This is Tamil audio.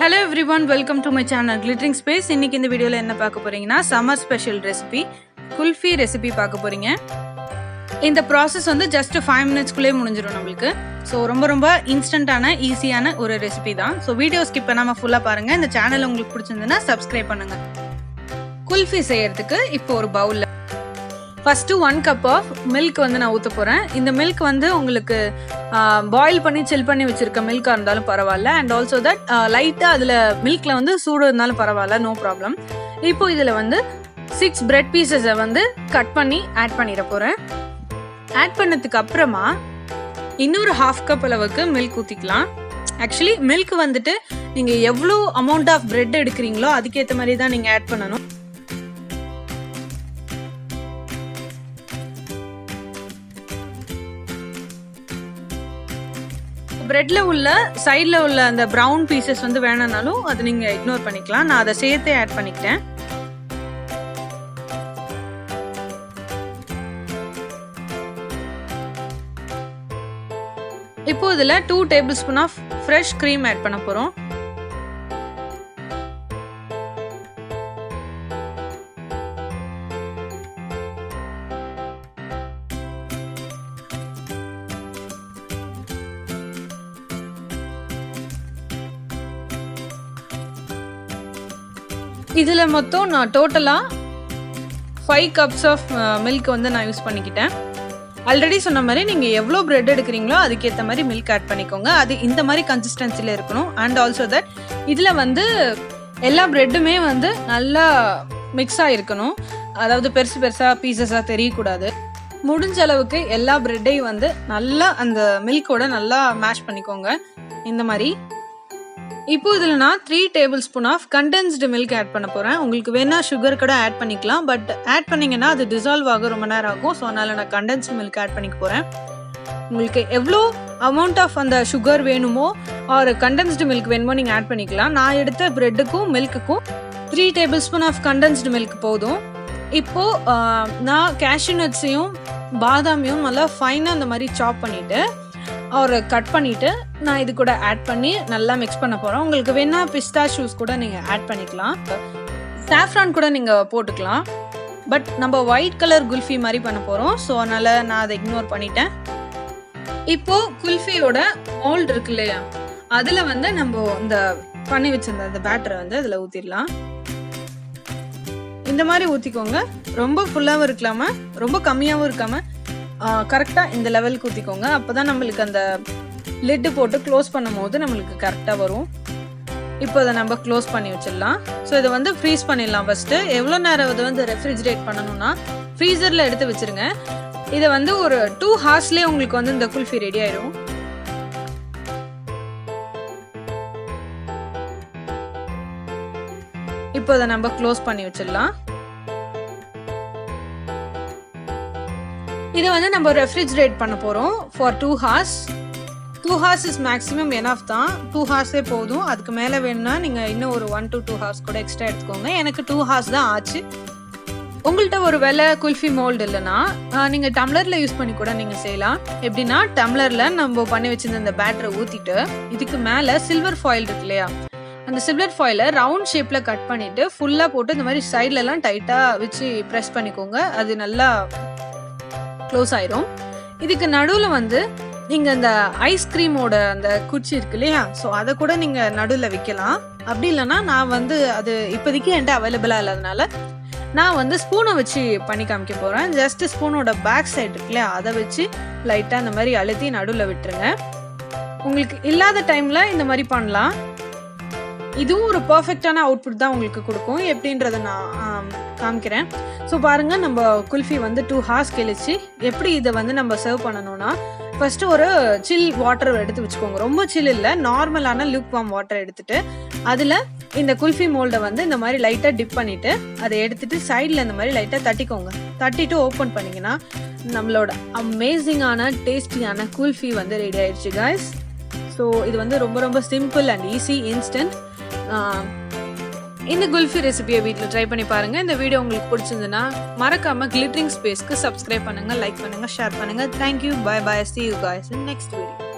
hello everyone welcome to my channel glittering space இன்னைக்கு இந்த வீடியோவில் என்ன பார்க்க போறீங்கன்னா summer special recipe kulfi recipe பார்க்க போறீங்க இந்த ப்ராசஸ் வந்து ஜஸ்ட் ஃபைவ் மினிட்ஸ்க்குள்ளே முடிஞ்சிடும் நம்மளுக்கு ஸோ ரொம்ப ரொம்ப இன்ஸ்டண்ட்டான ஈஸியான ஒரு ரெசிபி தான் ஸோ வீடியோ ஸ்கிப் பண்ணாமல் ஃபுல்லாக பாருங்கள் இந்த சேனல் உங்களுக்கு பிடிச்சிருந்ததுன்னா சப்ஸ்கிரைப் பண்ணுங்க குல்ஃபி செய்யறதுக்கு இப்போ ஒரு பவுலில் first one cup of milk வந்து நான் ஊற்ற போகிறேன் இந்த மில்க் வந்து உங்களுக்கு பாயில் பண்ணி சில் பண்ணி வச்சுருக்க மில்காக இருந்தாலும் பரவாயில்ல அண்ட் ஆல்சோ தட் லைட்டாக அதில் மில்கில் வந்து சூடு இருந்தாலும் பரவாயில்ல நோ ப்ராப்ளம் இப்போ இதில் வந்து சிக்ஸ் பிரெட் பீசஸை வந்து கட் பண்ணி ஆட் பண்ணிட போகிறேன் ஆட் பண்ணதுக்கு அப்புறமா இன்னொரு ஹாஃப் கப் அளவுக்கு மில்க் ஊற்றிக்கலாம் ஆக்சுவலி மில்க் வந்துட்டு நீங்கள் எவ்வளோ அமௌண்ட் ஆஃப் பிரெட் எடுக்கிறீங்களோ அதுக்கேற்ற மாதிரி தான் நீங்கள் ஆட் பண்ணணும் பிரெட்ல உள்ள சைடில் உள்ள அந்த ப்ரௌன் பீசஸ் வந்து வேணும்னாலும் அதை நீங்கள் இக்னோர் பண்ணிக்கலாம் நான் அதை சேர்த்தே ஆட் பண்ணிக்கிட்டேன் இப்போ இதில் two table spoon of fresh cream add பண்ண போகிறோம் இதில் மொத்தம் நான் டோட்டலாக ஃபைவ் கப்ஸ் ஆஃப் மில்க் வந்து நான் யூஸ் பண்ணிக்கிட்டேன் ஆல்ரெடி சொன்ன மாதிரி நீங்கள் எவ்வளோ பிரெட் எடுக்கிறீங்களோ அதுக்கேற்ற மாதிரி மில்க் ஆட் பண்ணிக்கோங்க அது இந்த மாதிரி கன்சிஸ்டன்சியில் இருக்கணும் அண்ட் ஆல்சோ தட் இதில் வந்து எல்லா பிரெட்டுமே வந்து நல்லா மிக்ஸ் ஆகிருக்கணும் அதாவது பெருசு பெருசாக பீசஸாக தெரியக்கூடாது முடிஞ்ச அளவுக்கு எல்லா பிரெட்டையும் வந்து நல்லா அந்த மில்கோட நல்லா மேஷ் பண்ணிக்கோங்க இந்த மாதிரி இப்போ இதில் நான் three table spoon of condensed milk add பண்ண போகிறேன் உங்களுக்கு வேணால் சுகர் கூட ஆட் பண்ணிக்கலாம் பட் ஆட் பண்ணிங்கன்னா அது டிசால்வ் ஆக ரொம்ப நேரம் ஆகும் ஸோ அதனால் நான் கண்டென்ஸ்டு மில்க் ஆட் பண்ணிக்க போகிறேன் உங்களுக்கு எவ்வளோ அமௌண்ட் ஆஃப் அந்த சுகர் வேணுமோ ஒரு கண்டென்ஸ்டு மில்க் வேணுமோ நீங்கள் ஆட் பண்ணிக்கலாம் நான் எடுத்த ப்ரெட்டுக்கும் மில்க்குக்கும் three table spoon of condensed milk போதும் இப்போது நான் கேஷ்யூ நட்ஸையும் பாதாமையும் நல்லா ஃபைனாக அந்த மாதிரி சாப் பண்ணிவிட்டு ஒரு கட் பண்ணிவிட்டு நான் இது கூட ஆட் பண்ணி நல்லா மிக்ஸ் பண்ண போகிறேன் உங்களுக்கு வேணால் பிஸ்தா ஷூஸ் கூட நீங்கள் ஆட் பண்ணிக்கலாம் சாஃப்ரான் கூட நீங்கள் போட்டுக்கலாம் பட் நம்ம ஒயிட் கலர் குல்ஃபி மாதிரி பண்ண போகிறோம் ஸோ அதனால் நான் அதை இக்னோர் பண்ணிட்டேன் இப்போது குல்ஃபியோட மோல்டு இருக்கு இல்லையா அதில் வந்து நம்ம இந்த பண்ணி வச்சிருந்த அந்த பேட்டரை வந்து அதில் ஊற்றிடலாம் இந்த மாதிரி ஊற்றிக்கோங்க ரொம்ப ஃபுல்லாகவும் இருக்கலாம ரொம்ப கம்மியாகவும் இருக்காமல் கரெக்டாக இந்த லெவலுக்கு ஊற்றிக்கோங்க அப்போ தான் நம்மளுக்கு அந்த லிட்டு போட்டு க்ளோஸ் பண்ணும் போது நம்மளுக்கு கரெக்டாக வரும் இப்போ அதை நம்ம க்ளோஸ் பண்ணி வச்சிடலாம் ஸோ இதை வந்து ஃப்ரீஸ் பண்ணிடலாம் ஃபஸ்ட்டு எவ்வளோ நேரம் இதை வந்து ரெஃப்ரிஜிரேட் பண்ணணும்னா ஃப்ரீசரில் எடுத்து வச்சுருங்க இதை வந்து ஒரு டூ ஹார்ஸ்லேயே உங்களுக்கு வந்து இந்த குல்ஃபி ரெடி ஆயிடும் இப்போ அதை நம்ம க்ளோஸ் பண்ணி வச்சிடலாம் இதை வந்து நம்ம ரெஃப்ரிஜிரேட் பண்ண போகிறோம் for two hours two hours is maximum enough தான் டூ ஹார்ஸே போதும் அதுக்கு மேலே வேணும்னா நீங்கள் இன்னும் ஒரு ஒன் டு டூ ஹார்ஸ் கூட எக்ஸ்ட்ரா எடுத்துக்கோங்க எனக்கு டூ ஹார்ஸ் தான் ஆச்சு உங்கள்கிட்ட ஒரு வெலை குல்ஃபி மோல்டு இல்லைன்னா நீங்கள் டம்ளரில் யூஸ் பண்ணி கூட நீங்கள் செய்யலாம் எப்படின்னா டம்ளரில் நம்ம பண்ணி வச்சிருந்த இந்த பேட்டரை ஊற்றிட்டு இதுக்கு மேலே சில்வர் ஃபாயில் இருக்கு இல்லையா அந்த சில்வர் ஃபாயிலை ரவுண்ட் ஷேப்பில் கட் பண்ணிவிட்டு ஃபுல்லாக போட்டு இந்த மாதிரி சைட்லலாம் டைட்டாக வச்சு ப்ரெஸ் பண்ணிக்கோங்க அது நல்லா க்ளோஸ் ஆயிரும் இதுக்கு நடுவில் வந்து நீங்கள் அந்த ஐஸ்கிரீமோட அந்த குச்சி இருக்கு இல்லையா ஸோ அதை கூட நீங்கள் நடுவில் வைக்கலாம் அப்படி இல்லைன்னா நான் வந்து அது இப்போதைக்கு என்கிட்ட அவைலபிளாக இல்லாதனால நான் வந்து ஸ்பூனை வச்சு பண்ணி காமிக்க போகிறேன் ஜஸ்ட் ஸ்பூனோட பேக் சைடு இருக்கு இல்லையா அதை வச்சு லைட்டாக இந்த மாதிரி அழுத்தி நடுவில் விட்டுருங்க உங்களுக்கு இல்லாத டைமில் இந்த மாதிரி பண்ணலாம் இதுவும் ஒரு பர்ஃபெக்டான அவுட்புட் தான் உங்களுக்கு கொடுக்கும் எப்படின்றத நான் காமிக்கிறேன் ஸோ பாருங்கள் நம்ம குல்ஃபி வந்து டூ ஹார்ஸ் கழிச்சு எப்படி இதை வந்து நம்ம சர்வ் பண்ணணும்னா ஃபஸ்ட்டு ஒரு சில் வாட்டர் எடுத்து வச்சுக்கோங்க ரொம்ப சில் இல்லை நார்மலான லுக் வாம் வாட்டர் எடுத்துட்டு அதில் இந்த குல்ஃபி மோல்டை வந்து இந்த மாதிரி லைட்டாக டிப் பண்ணிவிட்டு அதை எடுத்துட்டு சைடில் இந்த மாதிரி லைட்டாக தட்டிக்கோங்க தட்டிட்டு ஓப்பன் பண்ணிங்கன்னா நம்மளோட அமேசிங்கான டேஸ்டியான குல்ஃபி வந்து ரெடி ஆயிடுச்சு காய்ஸ் ஸோ இது வந்து ரொம்ப ரொம்ப சிம்பிள் அண்ட் ஈஸி இன்ஸ்டன்ட் இந்த குல்ஃபி ரெசிபியை வீட்டில் ட்ரை பண்ணி பாருங்க இந்த வீடியோ உங்களுக்கு பிடிச்சிருந்ததுன்னா மறக்காம கிளிட்டரிங் ஸ்பேஸ்க்கு சப்ஸ்கிரைப் பண்ணுங்க லைக் பண்ணுங்க ஷேர் பண்ணுங்க thank you bye bye see you guys next video